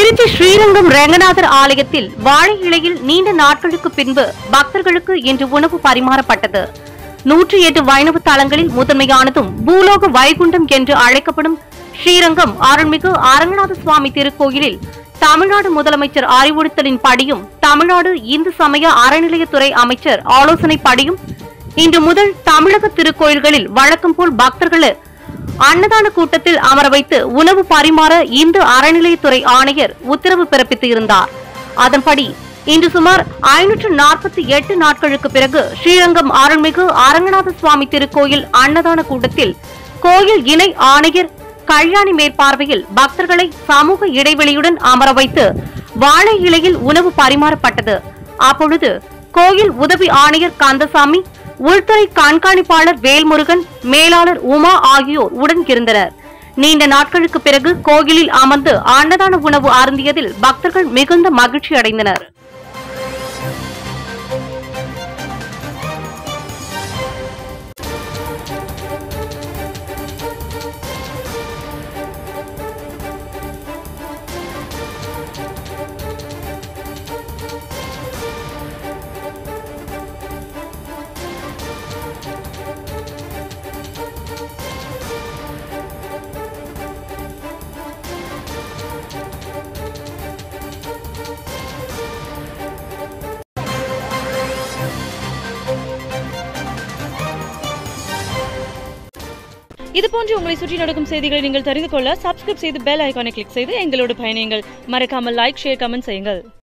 திருச்சி ஸ்ரீரங்கம் ரங்கநாதர் ஆலயத்தில் வாழை இலையில் நீண்ட நாட்களுக்கு பின்பு பக்தர்களுக்கு இன்று உணவு பரிமாறப்பட்டது நூற்றி எட்டு வைணவ தலங்களில் முதன்மையானதும் பூலோக வைகுண்டம் என்று அழைக்கப்படும் ஸ்ரீரங்கம் அருள்மிகு அரங்கநாத சுவாமி திருக்கோயிலில் தமிழ்நாடு முதலமைச்சர் அறிவுறுத்தலின் படியும் தமிழ்நாடு இந்து சமய அறநிலையத்துறை அமைச்சர் ஆலோசனை படியும் இன்று முதல் தமிழக திருக்கோயில்களில் வழக்கம் போல் பக்தர்களை அன்னதான கூட்டத்தில் அமர வைத்து உணவு பரிமாற இந்து அறநிலையத்துறை ஆணையர் உத்தரவு பிறப்பித்து இருந்தார் அதன்படி இன்று சுமார் ஐநூற்று நாற்பத்தி எட்டு நாட்களுக்கு பிறகு ஸ்ரீரங்கம் அருள்மிகு அரங்கநாத சுவாமி திருக்கோயில் அன்னதான கூட்டத்தில் கோயில் இணை ஆணையர் கல்யாணி மேற்பார்வையில் பக்தர்களை சமூக இடைவெளியுடன் அமர வைத்து வாழை இலையில் உணவு பரிமாறப்பட்டது அப்பொழுது கோயில் உதவி ஆணையர் கந்தசாமி உள்துறை கண்காணிப்பாளர் வேல்முருகன் மேலாளர் உமா ஆகியோர் உடன் இருந்தனர் நீண்ட நாட்களுக்கு பிறகு கோயிலில் அமர்ந்து அன்னதான உணவு அருந்தியதில் பக்தர்கள் மிகுந்த மகிழ்ச்சி அடைந்தனர் இது போன்று உங்களை சுற்றி நடக்கும் செய்திகளை நீங்கள் தெரிந்து கொள்ள சப்ஸ்கிரைப் செய்து பெல் ஐகானை கிளிக் செய்து எங்களோடு பயணியுங்கள் மறக்காமல் லைக் ஷேர் கமெண்ட் செய்யுங்கள்